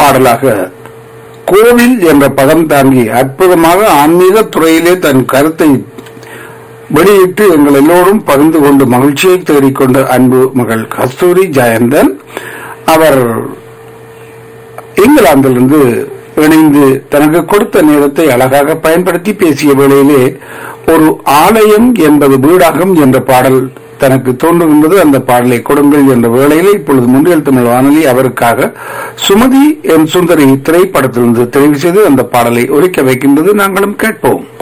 பாடலாக கோவில் என்ற பதம் தாங்கி அற்புதமாக ஆன்மீக துறையிலே தன் கருத்தை வெளியிட்டு எங்கள் எல்லோரும் பகிர்ந்து கொண்டு மகிழ்ச்சியை தேடிக்கொண்ட அன்பு மகள் கஸ்தூரி ஜெயந்தன் அவர் இங்கிலாந்திலிருந்து இணைந்து தனக்கு கொடுத்த நேரத்தை அழகாக பயன்படுத்தி பேசிய வேளையிலே ஒரு ஆலயம் என்பது வீடாகும் என்ற பாடல் தனக்கு தோன்றுகின்றது அந்த பாடலை கொடுங்கள் என்ற வேளையிலே இப்பொழுது முன்னில் தமிழ் வானொலி அவருக்காக சுமதி என் சுந்தரி திரைப்படத்திலிருந்து தெரிவு செய்து அந்த பாடலை ஒலிக்க வைக்கின்றது நாங்களும் கேட்போம்